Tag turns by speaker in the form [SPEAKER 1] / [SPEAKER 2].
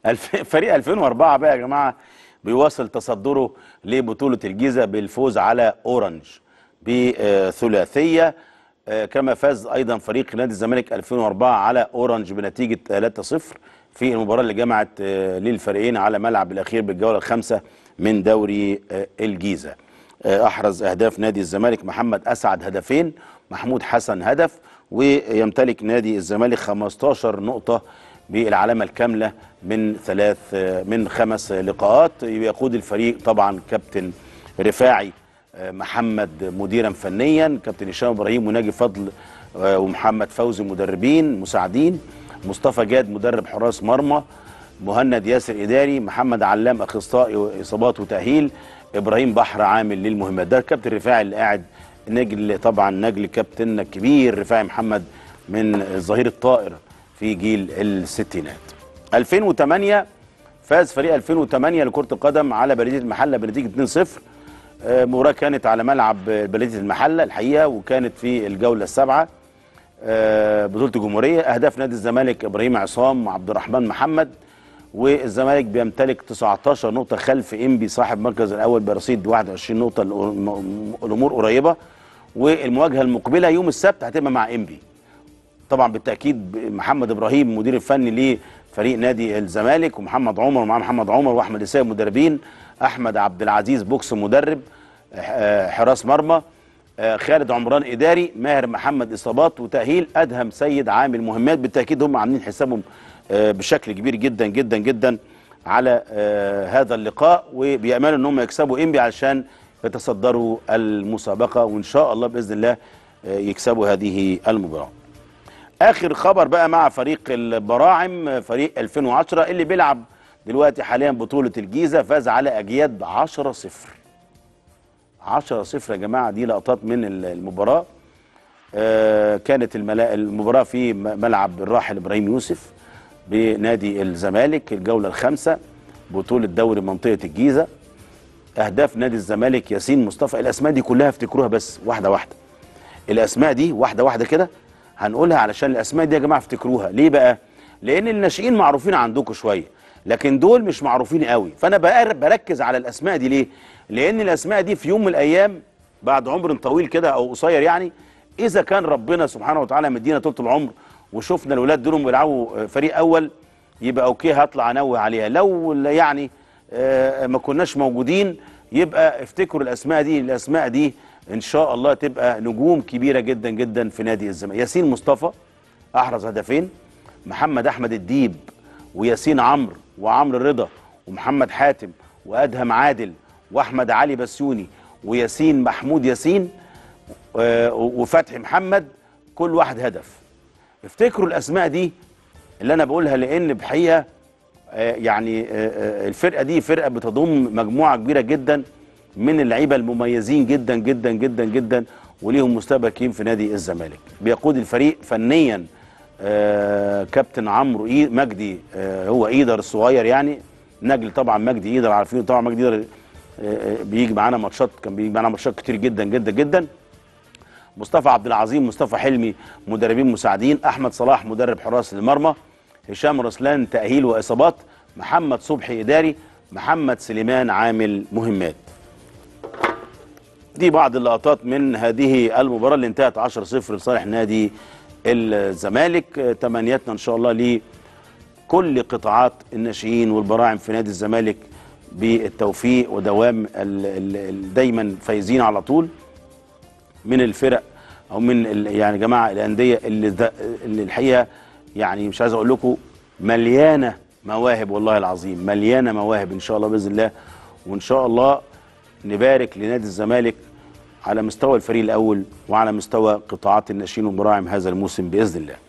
[SPEAKER 1] الف... فريق 2004 بقى يا جماعه بيواصل تصدره لبطوله الجيزه بالفوز على اورنج بثلاثيه آه، كما فاز ايضا فريق نادي الزمالك 2004 على اورنج بنتيجه 3-0 في المباراه اللي جمعت آه، للفريقين على ملعب الاخير بالجوله الخامسه من دوري آه، الجيزه آه، احرز اهداف نادي الزمالك محمد اسعد هدفين محمود حسن هدف ويمتلك نادي الزمالك 15 نقطه بالعلامه الكامله من ثلاث آه، من خمس لقاءات يقود الفريق طبعا كابتن رفاعي آه، محمد مديرا فنيا كابتن هشام ابراهيم وناجي فضل آه، ومحمد فوزي مدربين مساعدين مصطفى جاد مدرب حراس مرمى مهند ياسر اداري محمد علام اخصائي اصابات وتاهيل ابراهيم بحر عامل للمهمات ده الكابتن رفاعي اللي قاعد نجل طبعا نجل كابتننا الكبير رفاعي محمد من الظهير الطائر في جيل الستينات 2008 فاز فريق 2008 لكرة القدم على بلدية المحلة بنتيجة 2-0 آه، مباراة كانت على ملعب بلدية المحلة الحقيقة وكانت في الجولة السابعة آه، بطولة الجمهورية أهداف نادي الزمالك إبراهيم عصام وعبد الرحمن محمد والزمالك بيمتلك 19 نقطة خلف إنبي صاحب المركز الأول برصيد 21 نقطة الأم- الأمور قريبة والمواجهة المقبلة يوم السبت هتبقى مع إنبي طبعا بالتاكيد محمد ابراهيم المدير الفني لفريق نادي الزمالك ومحمد عمر ومعاه محمد عمر واحمد اساء مدربين احمد عبد العزيز بوكس مدرب آه، حراس مرمى آه، خالد عمران اداري ماهر محمد اصابات وتاهيل ادهم سيد عامل مهمات بالتاكيد هم عاملين حسابهم آه، بشكل كبير جدا جدا جدا على آه، هذا اللقاء وبياملوا ان هم يكسبوا انبي علشان يتصدروا المسابقه وان شاء الله باذن الله آه، يكسبوا هذه المباراه اخر خبر بقى مع فريق البراعم فريق 2010 اللي بيلعب دلوقتي حاليا بطولة الجيزة فاز على اجياد 10 0 10 0 يا جماعة دي لقطات من المباراة آه كانت الملا... المباراة في م- ملعب الراحل ابراهيم يوسف بنادي الزمالك الجولة الخامسة بطولة دوري منطقة الجيزة اهداف نادي الزمالك ياسين مصطفى الاسماء دي كلها افتكروها بس واحدة واحدة الاسماء دي واحده واحده كده هنقولها علشان الاسماء دي يا جماعه افتكروها ليه بقى لان الناشئين معروفين عندكم شويه لكن دول مش معروفين قوي فانا بقى بركز على الاسماء دي ليه لان الاسماء دي في يوم من الايام بعد عمر طويل كده او قصير يعني اذا كان ربنا سبحانه وتعالى مدينا طول العمر وشفنا الولاد دول بيلعبوا فريق اول يبقى اوكي هطلع انوه عليها لو يعني آه، ما كناش موجودين يبقى افتكروا الاسماء دي الاسماء دي ان شاء الله تبقى نجوم كبيره جدا جدا في نادي الزمالك ياسين مصطفى احرز هدفين محمد احمد الديب وياسين عمرو وعمرو رضا ومحمد حاتم وادهم عادل واحمد علي بسيوني وياسين محمود ياسين آه، وفتحي محمد كل واحد هدف افتكروا الاسماء دي اللي انا بقولها لان بحقيقه آه، يعني آه، آه، الفرقه دي فرقه بتضم مجموعه كبيره جدا من اللعيبه المميزين جدا جدا جدا جدا وليهم مستقبل كبير في نادي الزمالك بيقود الفريق فنيا آه، كابتن عمرو إي مجدي آه، هو ايدر الصغير يعني نجل طبعا مجدي ايدر عارفينه طبعا مجدي ايدر آه، آه، بيجي معانا ماتشات كان بيجي معانا ماتشات كتير جدا جدا جدا مصطفى عبد العظيم مصطفى حلمي مدربين مساعدين احمد صلاح مدرب حراس المرمى هشام رسلان تاهيل واصابات محمد صبحي اداري محمد سليمان عامل مهمات دي بعض اللقطات من هذه المباراه اللي انتهت 10-0 لصالح نادي الزمالك آه، تمنياتنا ان شاء الله لكل قطاعات الناشئين والبراعم في نادي الزمالك بالتوفيق ودوام ال- ال- ال- دايما فايزين على طول من الفرق او من ال- يعني جماعه الانديه اللي, ذا- اللي الحقيقه يعني مش عايز اقول لكم مليانه مواهب والله العظيم مليانه مواهب ان شاء الله باذن الله وان شاء الله نبارك لنادي الزمالك على مستوى الفريق الاول وعلى مستوى قطاعات الناشئين والبراعم هذا الموسم باذن الله